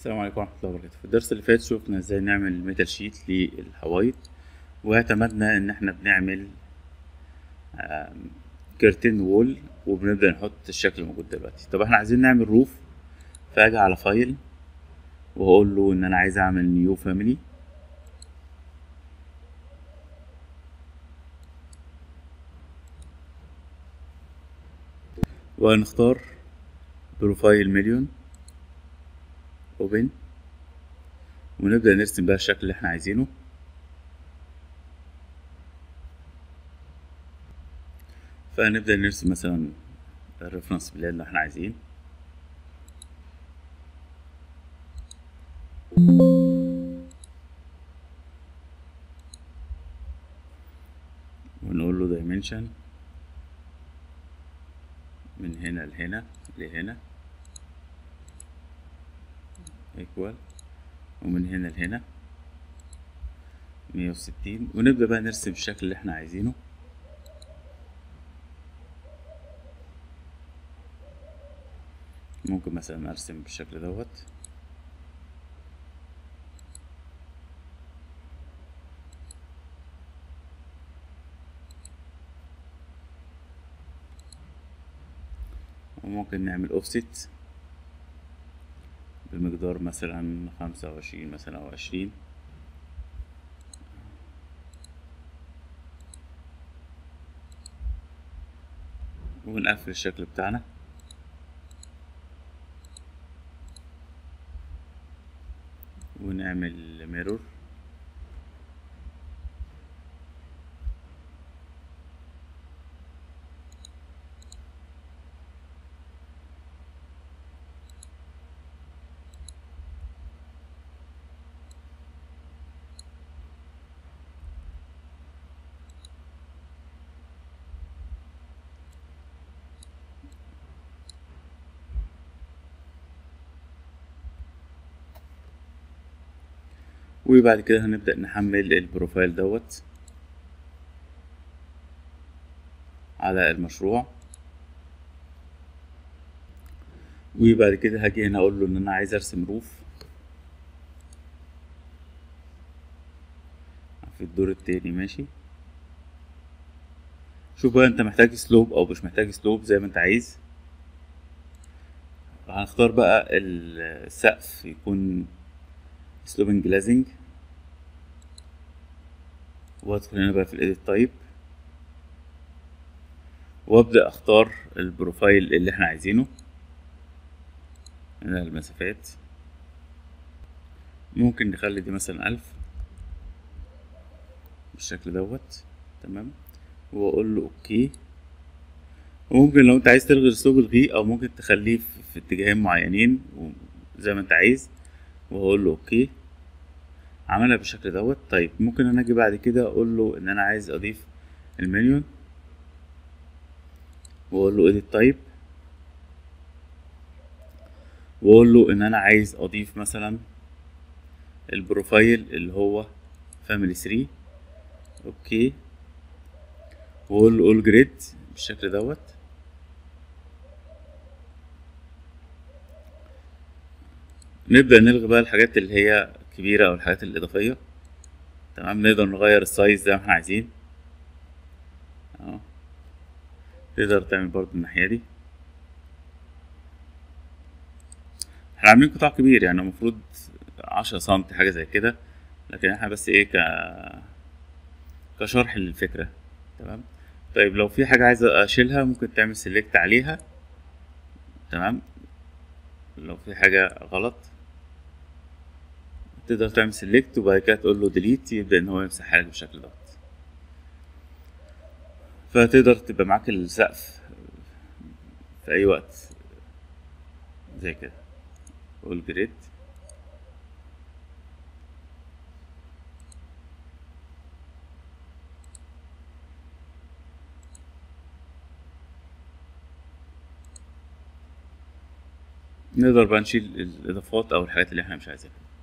السلام عليكم ورحمة الله وبركاته في الدرس اللي فات شفنا ازاي نعمل ميتال شيت للحوايط واعتمدنا ان احنا بنعمل كرتين وول وبنبدأ نحط الشكل الموجود دلوقتي طب احنا عايزين نعمل روف فاجي على فايل وهقول له ان انا عايز اعمل نيو فاميلي وهنختار بروفايل مليون اوبن ونبدأ نرسم بقى الشكل اللي احنا عايزينه فهنبدأ نرسم مثلا الريفرنس بلان اللي احنا عايزين ونقول له dimension من هنا لهنا لهنا equal ومن هنا لهنا مية وستين ونبدأ بقى نرسم الشكل اللي احنا عايزينه ممكن مثلا ارسم بالشكل دوت وممكن نعمل اوفست بمقدار مثلا خمسة وعشرين مثلا أو عشرين ونقفل الشكل بتاعنا ونعمل ميرور وبعد كده هنبدأ نحمل البروفايل دوت على المشروع وبعد كده هاجي هنا اقول له ان انا عايز ارسم روف في الدور التاني ماشي شوف بقى انت محتاج سلوب او مش محتاج سلوب زي ما انت عايز هنختار بقى السقف يكون سلوبنج جلازنج وادخل هنا بقى في الايديت تايب وابدا اختار البروفايل اللي احنا عايزينه هنا المسافات ممكن نخلي دي مثلا ألف بالشكل دوت تمام واقول له اوكي وممكن لو انت عايز تلغي الاسلوب الغيه او ممكن تخليه في اتجاهين معينين زي ما انت عايز وهقول له اوكي عملها بالشكل دوت طيب ممكن انا اجي بعد كده اقول له ان انا عايز اضيف المليون واقول له edit type واقول له ان انا عايز اضيف مثلا البروفايل اللي هو فاميلي 3 اوكي واقول له all grid بالشكل دوت نبدأ نلغي بقى الحاجات اللي هي كبيرة أو الحاجات الإضافية تمام نقدر نغير السايز زي ما احنا عايزين اهو تقدر تعمل برضو الناحية دي احنا عاملين قطاع كبير يعني المفروض عشرة سنتي حاجة زي كده لكن احنا بس ايه ك كشرح للفكرة تمام طيب لو في حاجة عايز أشيلها ممكن تعمل سيلكت عليها تمام لو في حاجة غلط تقدر تعمل سيلكت وبعد كده تقول له ديليت يبدأ إن هو يمسحها لك بالشكل دوت فتقدر تبقى معاك السقف في أي وقت زي كده قول جريد نقدر بقى نشيل الإضافات أو الحاجات اللي احنا مش عايزينها